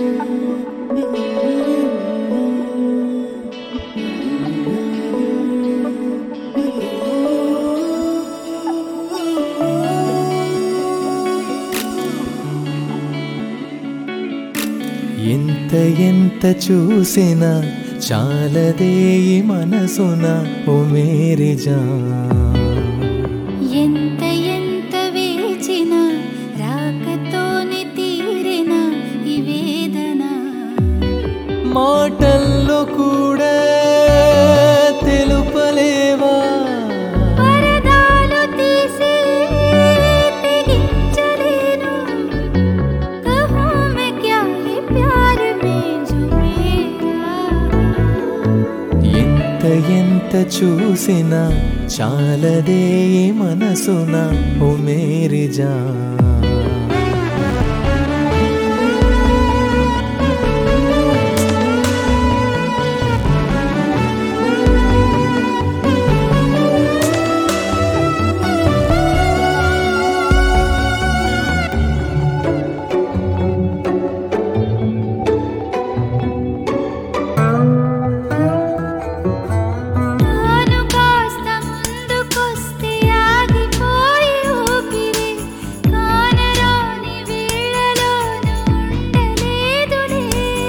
ఎంత ఎంత చూసినా చాలదే ఈ మనసున ఓ మేరీ జాన్ ఎంత ఎంత వేచిన రాకతోనే తీరిన ఈ వేదన మాటల్లో కూడా తెలుపలేవా పరదాలు తీసి తెగించలేను कहूँ मैं क्या ये प्यार में जो मेरा ఎంత ఎంత చూసినా చాలదే ఈ మనసున ఓ మేరీ జాన్ తాను కాస్త ముందుకొస్తే ఆగిపోయి ఊపిరి కానరాని వేళలోనూ ఉండలేదులే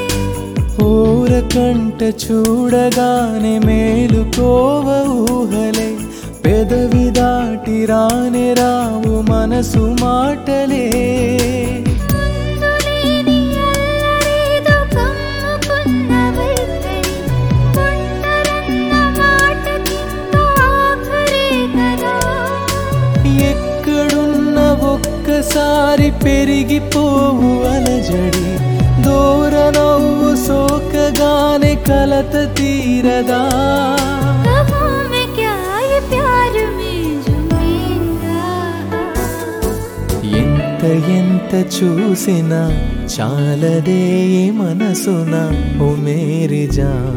ఊరకంట చూడగానే మేలుకోవ ఊహలే పెదవి దాటి రాని రావు మనసు మాటలే ముందులేని అల్లరేదో కమ్ముకున్న వైఖరి ఒంటరన్న మాటకింకా ఆఖరే కదా ఎక్కడున్న ఒక్కసారి పెరిగిపోవు అలజడి దూర నవ్వు సోకగానే కలత తీరదా कहूँ मैं क्या ये प्यार में जो मेरा ఎంత ఎంత చూసినా చాలదే ఈ మనసున ఓ మేరీ జాన్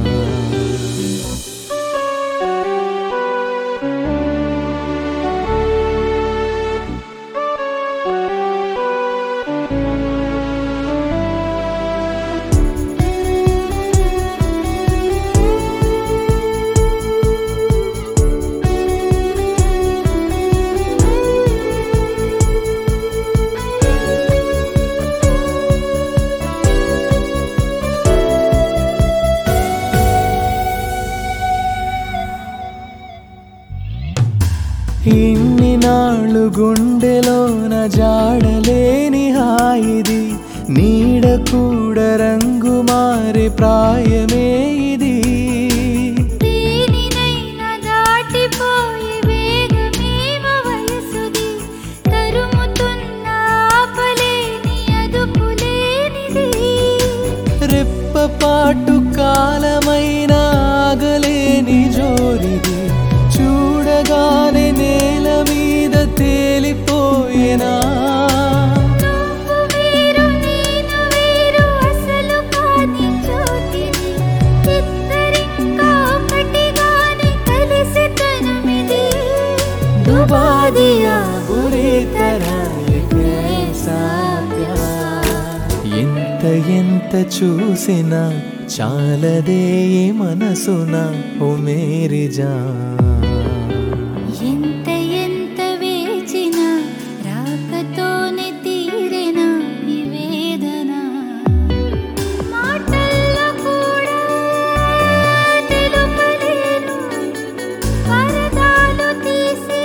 ఇన్ని నాళ్ళు గుండెలోన జాడలేని హాయిది నీడ కూడా రంగు మారి ప్రాయమే ఇది దేనినైనా దాటిపోయి వేగమేమ వయసుది తరుముతున్న ఆపలేని అదుపులేనిది రెప్పపాటు కాలమైన ఆగలేని జోరిది చూడగానే నేల మీద తేలిపోయేనా నువ్వు వేరు నేను వేరు అసలు కాని చోటిది ఇద్దరింకా ఒకటిగానే కలిసి తనమిది डुबा दिया बुरी तरह ये कैसा प्यार ఎంత ఎంత చూసినా చాలదే ఈ మనసున ఓ మేరీ జాన్ ఎంత ఎంత వేచిన రాకతోనే తీరిన ఈ వేదన మాటల్లో కూడా తెలుపలేను పరదాలు తీసి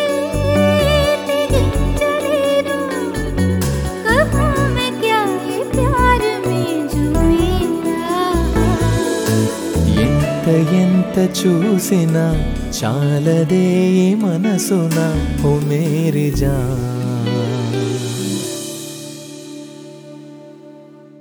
తెగించలేను कहूँ मैं क्या ये प्यार में जो मेरा ఎంత ఎంత చూసినా చాలదే ఈ మనసున ఓ మేరీ జాన్